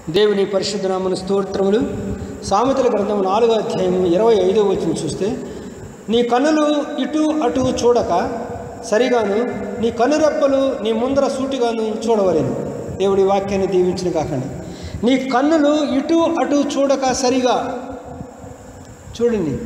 దేవుని పరిశుద్ధ నామను స్తోత్రములు సామెతల గ్రంథం నాలుగో అధ్యాయం ఇరవై ఐదో వచ్చిన చూస్తే నీ కన్నులు ఇటు అటు చూడక సరిగాను నీ కనురెప్పలు నీ ముందర సూటిగాను చూడవలేను దేవుడి వాక్యాన్ని దీవించిన కాకండి నీ కన్నులు ఇటు అటు చూడక సరిగా చూడండి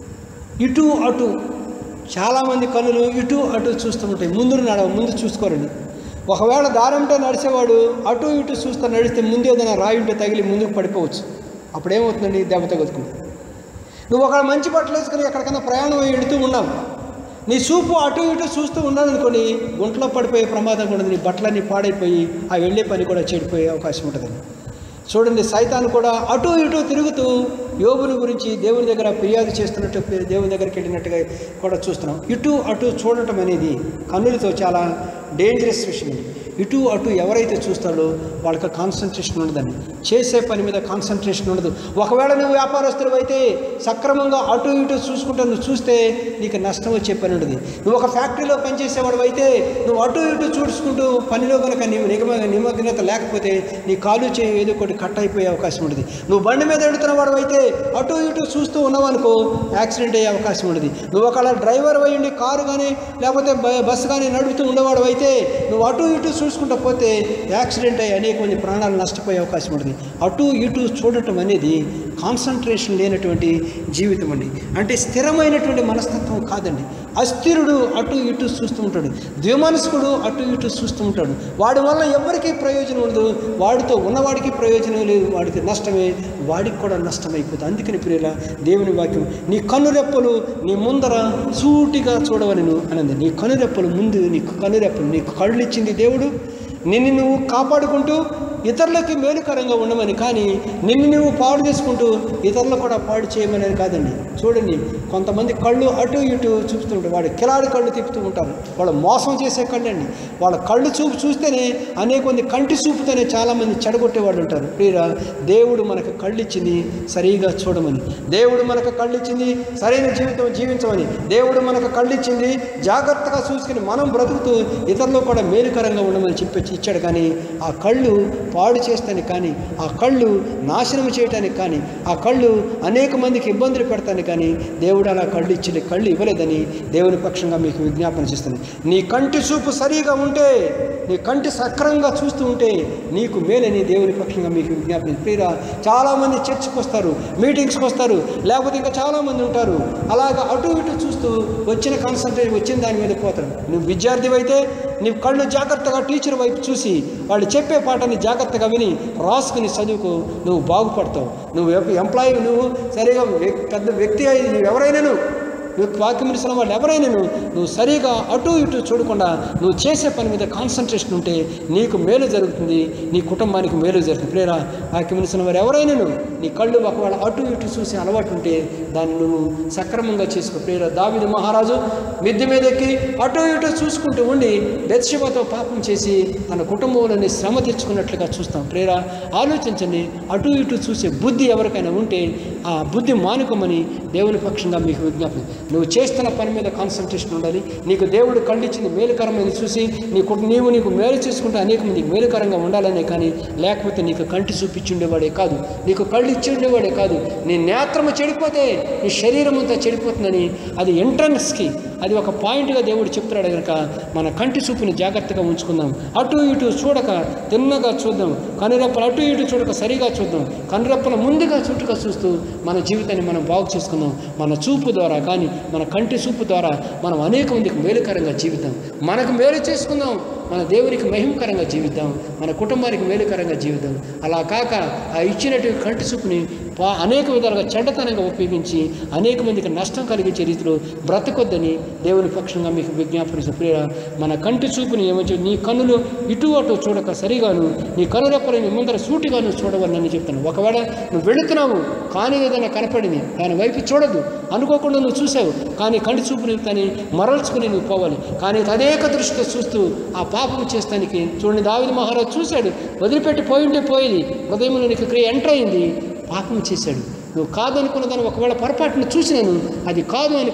ఇటు అటు చాలామంది కన్నులు ఇటు అటు చూస్తూ ఉంటాయి ముందు నడవ ముందు చూసుకోరండి ఒకవేళ దారంటే నడిచేవాడు అటు ఇటు చూస్తూ నడిస్తే ముందు ఏదైనా రాయి ఉంటే తగిలి ముందుకు పడిపోవచ్చు అప్పుడు ఏమవుతుందండి దెబ్బ తగులుతుంది నువ్వు ఒక మంచి బట్టలు వేసుకుని ఎక్కడికైనా ప్రయాణం అయ్యి వెళుతూ ఉన్నావు నీ చూపు అటు ఇటు చూస్తూ ఉన్నాను అనుకోని గుంటలో పడిపోయే ప్రమాదం కూడా ఉంది. నీ బట్టలన్నీ పాడైపోయి ఆ వెళ్ళే పని కూడా చెడిపోయే అవకాశం ఉంటుందండి చూడండి సైతాన్ కూడా అటు ఇటు తిరుగుతూ యోగుని గురించి దేవుని దగ్గర ఫిర్యాదు చేస్తున్నట్టు దేవుని దగ్గరికి వెళ్ళినట్టుగా కూడా చూస్తున్నాం ఇటు అటు చూడటం అనేది కన్నులతో చాలా డేంజరస్ విషయం ఇది. ఇటు అటు ఎవరైతే చూస్తాడో వాళ్ళకి కాన్సన్ట్రేషన్ ఉండదండి చేసే పని మీద కాన్సన్ట్రేషన్ ఉండదు ఒకవేళ నువ్వు వ్యాపారస్తులు అయితే సక్రమంగా అటు ఇటు చూసుకుంటూ నువ్వు చూస్తే నీకు నష్టం వచ్చే పని ఉండదు నువ్వు ఒక ఫ్యాక్టరీలో పనిచేసేవాడు అయితే నువ్వు అటు ఇటు చూసుకుంటూ పనిలో కనుక నీ నిగమ నిమగ్నత లేకపోతే నీ కాలు చేయి ఏదో ఒకటి కట్ అయిపోయే అవకాశం ఉంటుంది నువ్వు బండి మీద ఎడుతున్న వాడు అయితే అటు ఇటు చూస్తూ ఉన్నావు అనుకో యాక్సిడెంట్ అయ్యే అవకాశం ఉండదు నువ్వు ఒకవేళ డ్రైవర్ అయ్యండి కారు కానీ లేకపోతే బ- బస్సు కానీ నడుపుతూ ఉండేవాడు అయితే నువ్వు అటు ఇటు చూసుకుంటూ పోతే యాక్సిడెంట్ అయ్యి అనేక మంది ప్రాణాలు నష్టపోయే అవకాశం ఉంటుంది అటు ఇటు చూడటం అనేది కాన్సన్ట్రేషన్ లేనటువంటి జీవితం అండి అంటే స్థిరమైనటువంటి మనస్తత్వం కాదండి అస్థిరుడు అటు ఇటు చూస్తూ ఉంటాడు ద్విమనస్కుడు అటు ఇటు చూస్తూ ఉంటాడు వాడి వల్ల ఎవరికీ ప్రయోజనం ఉండదు వాడితో ఉన్నవాడికి ప్రయోజనం లేదు వాడికి నష్టమే వాడికి కూడా నష్టమైపోతుంది అందుకని ప్రియుల దేవుని వాక్యం నీ కనురెప్పలు నీ ముందర సూటిగా చూడవలను అనంది నీ కనురెప్పలు ముందు నీకు కనురెప్పలు నీకు కళ్ళు ఇచ్చింది దేవుడు నిన్ను నువ్వు కాపాడుకుంటూ ఇతరులకి మేలుకరంగా ఉండమని కానీ నిన్ను నువ్వు పాడు చేసుకుంటూ ఇతరులు కూడా పాడు చేయమని కాదండి చూడండి కొంతమంది కళ్ళు అటు ఇటు చూపుతూ ఉంటారు వాడు కిలాడి కళ్ళు తిప్పుతూ ఉంటారు వాళ్ళు మోసం చేసే కళ్ళు అండి వాళ్ళ కళ్ళు చూపు చూస్తేనే అనేక మంది కంటి చూపుతోనే చాలామంది చెడగొట్టేవాళ్ళు ఉంటారు ప్రియరా దేవుడు మనకు కళ్ళు ఇచ్చింది సరిగా చూడమని దేవుడు మనకు కళ్ళు ఇచ్చింది సరైన జీవితం జీవించమని దేవుడు మనకు కళ్ళు ఇచ్చింది జాగ్రత్తగా చూసుకుని మనం బ్రతుకుతూ ఇతరులు కూడా మేలుకరంగా ఉండమని చెప్పి ఇచ్చాడు కానీ ఆ కళ్ళు పాడు చేస్తానికి కానీ ఆ కళ్ళు నాశనం చేయటానికి కానీ ఆ కళ్ళు అనేక మందికి ఇబ్బందులు పెడతానికి కానీ దేవుడు అలా కళ్ళు ఇచ్చిన కళ్ళు ఇవ్వలేదని దేవుని పక్షంగా మీకు విజ్ఞాపన చేస్తుంది నీ కంటి చూపు సరిగా ఉంటే నీ కంటి సక్రంగా చూస్తూ ఉంటే నీకు మేలని దేవుని పక్షంగా మీకు విజ్ఞాపన ప్రియరా చాలామంది చర్చ్కి వస్తారు మీటింగ్స్కి వస్తారు లేకపోతే ఇంకా చాలామంది ఉంటారు అలాగా అటు ఇటు చూస్తూ వచ్చిన కాన్సన్ట్రేషన్ వచ్చిన దాని మీద పోతారు నువ్వు విద్యార్థి అయితే నీ కళ్ళు జాగ్రత్తగా టీచర్ వైపు చూసి వాళ్ళు చెప్పే పాటని జాగ్రత్తగా విని రాసుకుని చదువుకో నువ్వు బాగుపడతావు నువ్వు ఎంప్లాయీ నువ్వు సరిగా వ్యక్- పెద్ద వ్యక్తి అయి నువ్వు ఎవరైనాను నువ్వు వాక్యం ఇచ్చిన వాళ్ళు ఎవరైనాను నువ్వు సరిగా అటు ఇటు చూడకుండా నువ్వు చేసే పని మీద కాన్సన్ట్రేషన్ ఉంటే నీకు మేలు జరుగుతుంది నీ కుటుంబానికి మేలు జరుగుతుంది ప్రేరా వాక్యం ఇచ్చిన వారు ఎవరైనాను నీ కళ్ళు ఒకవేళ అటు ఇటు చూసే అలవాటు ఉంటే దాన్ని నువ్వు సక్రమంగా చేసుకో ప్రేర దావిది మహారాజు మిద్దె మీద ఎక్కి అటు ఇటు చూసుకుంటూ ఉండి బెత్షిబతో పాపం చేసి తన కుటుంబంలోని శ్రమ తెచ్చుకున్నట్లుగా చూస్తాం ప్రేర ఆలోచించండి అటు ఇటు చూసే బుద్ధి ఎవరికైనా ఉంటే ఆ బుద్ధి మానుకోమని దేవుని పక్షంగా మీకు విజ్ఞాపన నువ్వు చేస్తున్న పని మీద కాన్సన్ట్రేషన్ ఉండాలి నీకు దేవుడు కళ్ళిచ్చింది మేలుకరమైన చూసి నీకు నీవు నీకు మేలు చేసుకుంటే అనేక మందికి మేలుకరంగా ఉండాలనే కానీ లేకపోతే నీకు కంటి చూపించుండేవాడే కాదు నీకు కళ్ళు ఇచ్చి ఉండేవాడే కాదు నీ నేత్రము చెడిపోతే నీ శరీరం అంతా చెడిపోతుందని అది ఎంట్రన్స్కి అది ఒక పాయింట్గా దేవుడు చెప్తున్నాడు కనుక మన కంటి చూపుని జాగ్రత్తగా ఉంచుకుందాం అటు ఇటు చూడక తిన్నగా చూద్దాం కనురెప్పలు అటు ఇటు చూడక సరిగా చూద్దాం కనురెప్పల ముందుగా చుట్టుగా చూస్తూ మన జీవితాన్ని మనం బాగు చేసుకుందాం మన చూపు ద్వారా కానీ మన కంటి చూపు ద్వారా మనం అనేక మందికి మేలుకరంగా జీవిద్దాం మనకు మేలు చేసుకుందాం మన దేవునికి మహిమకరంగా జీవిద్దాం మన కుటుంబానికి మేలుకరంగా జీవిద్దాం అలా కాక ఆ ఇచ్చినటువంటి కంటి చూపుని పా అనేక విధాలుగా చెడ్డతనంగా ఉపయోగించి అనేక మందికి నష్టం కలిగించే రీతిలో బ్రతకొద్దని దేవుని పక్షంగా మీకు విజ్ఞాపన ప్రియ మన కంటి చూపుని ఏమంటే నీ కన్నులు ఇటు అటు చూడక సరిగాను నీ కనురెప్పని నీ ముందర సూటిగాను చూడవని చెప్తాను ఒకవేళ నువ్వు వెళుతున్నావు కానీ ఏదైనా కనపడింది దాని వైపు చూడదు అనుకోకుండా నువ్వు చూసావు కానీ కంటి చూపుని దాన్ని మరల్చుకుని నువ్వు పోవాలి కానీ తదేక దృష్టితో చూస్తూ ఆ పాపం చేస్తానికి చూడండి దావిది మహారాజు చూశాడు వదిలిపెట్టి పోయింటే పోయేది హృదయంలో నీకు క్రియ ఎంటర్ అయింది పాపం చేశాడు నువ్వు కాదనుకున్న దాన్ని ఒకవేళ పొరపాటున చూసినాను అది కాదు అనుకుని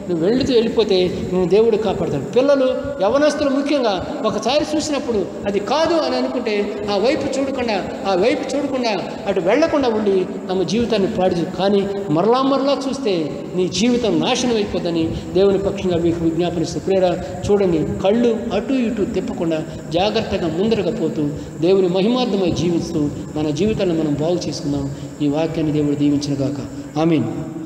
నువ్వు వెళ్తూ వెళ్ళిపోతే నేను దేవుడు కాపాడతాడు పిల్లలు యవనస్తులు ముఖ్యంగా ఒకసారి చూసినప్పుడు అది కాదు అని అనుకుంటే ఆ వైపు చూడకుండా ఆ వైపు చూడకుండా అటు వెళ్లకుండా ఉండి తమ జీవితాన్ని పాడు కానీ మరలా మరలా చూస్తే నీ జీవితం నాశనం అయిపోద్దని దేవుని పక్షంగా మీకు విజ్ఞాపనిస్తూ ప్రేర చూడండి కళ్ళు అటు ఇటు తిప్పకుండా జాగ్రత్తగా ముందరగా పోతూ దేవుని మహిమార్థమై జీవిస్తూ మన జీవితాన్ని మనం బాగు చేసుకుందాం ఈ వాక్యాన్ని దేవుడు దీవించిన గాక ఆమీన్